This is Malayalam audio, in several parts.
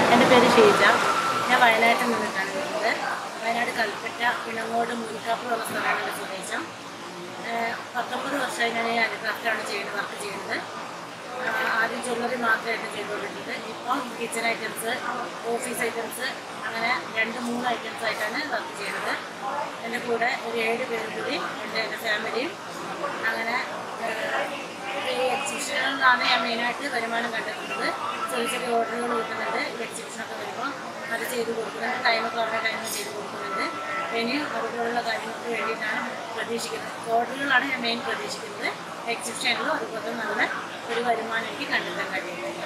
എൻ്റെ പേര് ഷീജ ഞാൻ വയനാട്ടിൽ നിന്നിട്ടാണ് വരുന്നത് വയനാട് കൽപ്പറ്റ ഇണങ്ങോട് മുരിക്കാപ്പ് എന്ന സ്ഥലമാണ് എൻ്റെ സ്വദേശം ഏഹ് പത്തൊമ്പത് വർഷമായി ഞാൻ ഈ അരിക്രാഫ്റ്റാണ് ചെയ്യുന്നത് വർക്ക് ചെയ്യുന്നത് ആഹ് ആദ്യം ജ്വല്ലറി മാത്രമായിട്ട് ചെയ്തുകൊണ്ടിരുന്നത് ഇപ്പം കിച്ചൺ ഐറ്റംസ് ഓഫീസ് ഐറ്റംസ് അങ്ങനെ രണ്ട് മൂന്ന് ഐറ്റംസ് ആയിട്ടാണ് വർക്ക് ചെയ്യുന്നത് എൻ്റെ കൂടെ ഒരു ഏഴ് പേര് കൂടി എൻ്റെ എൻ്റെ ഫാമിലിയും അങ്ങനെ ഏഹ് ഈ എക്സിബിഷനുകളിലാണ് ഞാൻ മെയിനായിട്ട് വരുമാനം കണ്ടെത്തുന്നത് ചെറിയ ചെറിയ ഓർഡറുകൾ കിട്ടുന്നുണ്ട് ഈ എക്സിബിഷനൊക്കെ വരുമ്പോൾ അത് ചെയ്ത് കൊടുക്കുന്നുണ്ട് ടൈമൊക്കെ അവരുടെ ടൈമിൽ ചെയ്ത് കൊടുക്കുന്നുണ്ട് ഇനിയും അതുപോലുള്ള കാര്യങ്ങൾക്ക് വേണ്ടിയിട്ടാണ് പ്രതീക്ഷിക്കുന്നത് ഓർഡറുകളാണ് ഞാൻ മെയിൻ പ്രതീക്ഷിക്കുന്നത് എക്സിബിഷനിലും അതുപോലെ നല്ല ഒരു വരുമാനം എനിക്ക് കണ്ടെത്താൻ കഴിയുന്നത്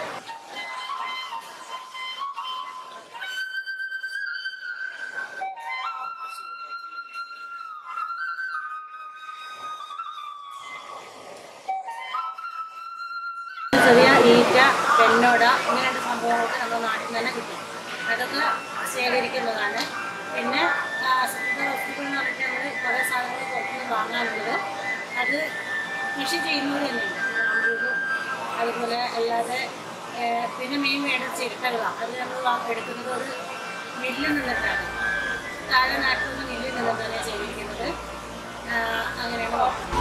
ചെറിയ ഈറ്റ പെണ്ണോട ഇങ്ങനെയുള്ള സംഭവങ്ങളൊക്കെ നമ്മുടെ നാട്ടിൽ തന്നെ കിട്ടും അതൊക്കെ ശേഖരിക്കുന്നതാണ് പിന്നെ ആ, അസംസ്കൃത വസ്തുക്കൾ എന്ന് പറഞ്ഞിട്ട് നമ്മൾ കുറേ സാധനങ്ങൾ പുറത്തുനിന്ന് വാങ്ങാനുള്ളത് അത് കൃഷി ചെയ്യുന്നത് തന്നെയുണ്ട് ബാംബൂവും അതുപോലെ അല്ലാതെ ഏ, പിന്നെ മെയിൻ വേണ്ടത് ചിരട്ടകളാണ് അത് നമ്മൾ വാ- എടുക്കുന്നത് ഒരു മില്ലിൽ നിന്നിട്ടാണ് താഴെ നാട്ടിൽ നിന്ന് മില്ലിൽ നിന്നിട്ടാണ് ശേഖരിക്കുന്നത് ആ, അങ്ങനെയാണ് നോക്കുന്നത്